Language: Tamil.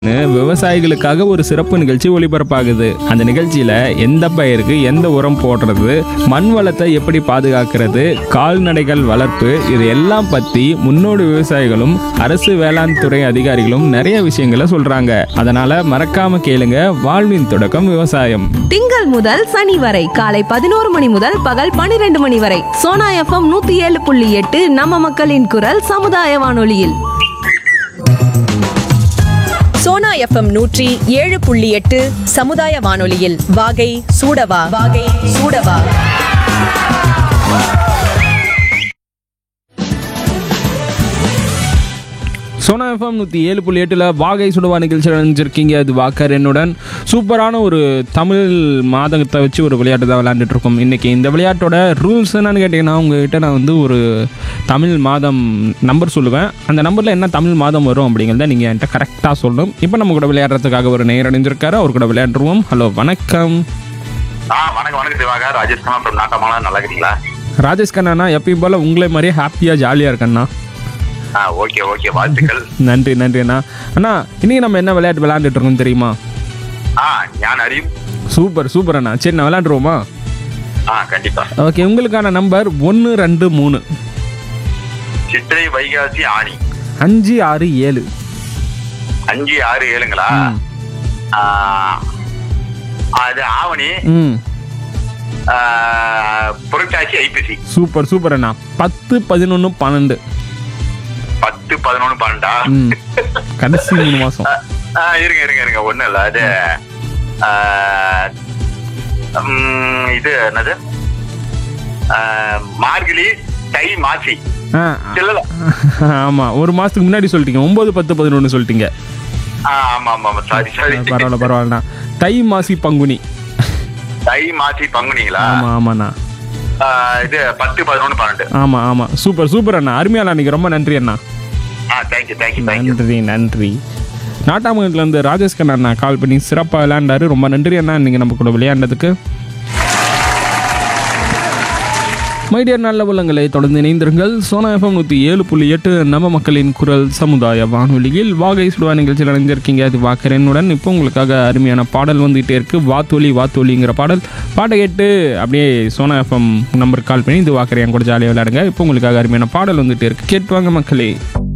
விவசாயிகளுக்காக ஒரு சிறப்பு நிகழ்ச்சி ஒளிபரப்பாகுது அந்த நிகழ்ச்சியில எந்த பயிருக்கு எந்த உரம் போடுறது மண் வளத்தை எப்படி பாதுகாக்கிறது கால்நடைகள் வளர்ப்பு இது எல்லாம் பத்தி முன்னோடி விவசாயிகளும் அரசு வேளாண் துறை அதிகாரிகளும் நிறைய விஷயங்களை சொல்றாங்க அதனால மறக்காம கேளுங்க வாழ்வின் தொடக்கம் விவசாயம் திங்கள் முதல் சனி வரை காலை பதினோரு மணி முதல் பகல் பனிரெண்டு மணி வரை சோனா எஃப்எம் நூத்தி ஏழு புள்ளி எட்டு நம்ம மக்களின் குரல் சமுதாய வானொலியில் சோனா எஃப்எம் நூற்றி ஏழு புள்ளி எட்டு சமுதாய வானொலியில் வாகை சூடவா வாகை சூடவா சோனா எஃப்எம் நூற்றி ஏழு புள்ளி எட்டில் வாகை சுடுவா நிகழ்ச்சியில் நினைச்சிருக்கீங்க அது வாக்கர் என்னுடன் சூப்பரான ஒரு தமிழ் மாதத்தை வச்சு ஒரு விளையாட்டு தான் விளையாண்டுட்டு இருக்கோம் இன்றைக்கி இந்த விளையாட்டோட ரூல்ஸ் என்னன்னு கேட்டிங்கன்னா உங்ககிட்ட நான் வந்து ஒரு தமிழ் மாதம் நம்பர் சொல்லுவேன் அந்த நம்பரில் என்ன தமிழ் மாதம் வரும் அப்படிங்கிறத நீங்கள் என்கிட்ட கரெக்டாக சொல்லணும் இப்போ நம்ம கூட விளையாடுறதுக்காக ஒரு நேர் அணிஞ்சிருக்காரு அவர் கூட விளையாண்டுருவோம் ஹலோ வணக்கம் ஆ வணக்கம் வணக்கம் திவாகர் ராஜேஷ் கண்ணா from நாட்டமாலாம் நல்லா இருக்கீங்களா ராஜேஷ் கண்ணா எப்பயும் போல் உங்களை மாதிரியே ஹாப்பியாக ஜாலியாக இருக்கண்ணா ஆ ஓகே ஓகே வாழ்த்துக்கள் நன்றி நன்றி அண்ணா அண்ணா இன்றைக்கி நம்ம என்ன விளையாட்டு விளையாண்டுட்டு இருக்கோம் தெரியுமா ஆ ஞான் அறியும் சூப்பர் சூப்பர் அண்ணா சரி நான் விளையாண்டுருவோமா ஆ கண்டிப்பா ஓகே உங்களுக்கான நம்பர் ஒன்று ரெண்டு மூணு சித்திரை வைகாசி ஆணி அஞ்சு ஆறு ஏழு அஞ்சு ஆறு ஏழுங்களா ம். ஆ, அது ஆவணி ம் ஆ, புரட்டாசி ஐப்பசி சூப்பர் சூப்பர் அண்ணா பத்து பதினொன்று பன்னெண்டு பத்து பதினொன்று பன்னெண்டா ம் கடைசி மூணு மாதம் ஆ, இருங்க இருங்க இருங்க ஒண்ணும் இல்ல அது ஆ, ம், இது என்னது ஆ, மார்கழி தை மாசி ஆ இல்ல ஆமாம் ஒரு மாதத்துக்கு முன்னாடி சொல்லிட்டீங்க ஒம்பது பத்து பதினொன்று சொல்லிட்டீங்க ஆ, ஆமா ஆமா ஆமா சாரி சாரி பரவாயில்ல பரவாயில்லண்ணா தை மாசி பங்குனி தை மாசி பங்குனிங்களா ஆமாம் ஆமாண்ணா ஆ, இது பத்து பதினொன்று பன்னெண்டு ஆமாம் ஆமாம் சூப்பர் சூப்பர் அண்ணா அருமையாண்ணா நீங்கள் ரொம்ப நன்றி அண்ணா ஆ தேங்க்யூ தேங்க்யூ தேங்க்யூ நன்றி நன்றி நாட்டாமங்கலத்துலேருந்து ராஜேஷ் கண்ணா அண்ணா கால் பண்ணி சிறப்பாக விளையாண்டாரு ரொம்ப நன்றி அண்ணா நீங்கள் நம்ம கூட விளையாண்டதுக்கு மைடியர் நல்ல உள்ளங்களை தொடர்ந்து இணைந்திருங்கள் சோனா எஃப்எம் நூற்றி ஏழு புள்ளி எட்டு நம்ம மக்களின் குரல் சமுதாய வானொலியில் வாகை சுடுவா நிகழ்ச்சியில் இணைஞ்சிருக்கீங்க அது வாக்கரனுடன் இப்போ உங்களுக்காக அருமையான பாடல் வந்துகிட்டே இருக்கு வாத்தொலி வாத்தொலிங்கிற பாடல் பாட்டை கேட்டு அப்படியே சோனா எஃப்எம் நம்பருக்கு கால் பண்ணி இது வாக்கரையன் கூட ஜாலியாக விளையாடுங்க இப்போ உங்களுக்காக அருமையான பாடல் வந்துகிட்டே இருக்கு கேட்டு வாங்க மக்களே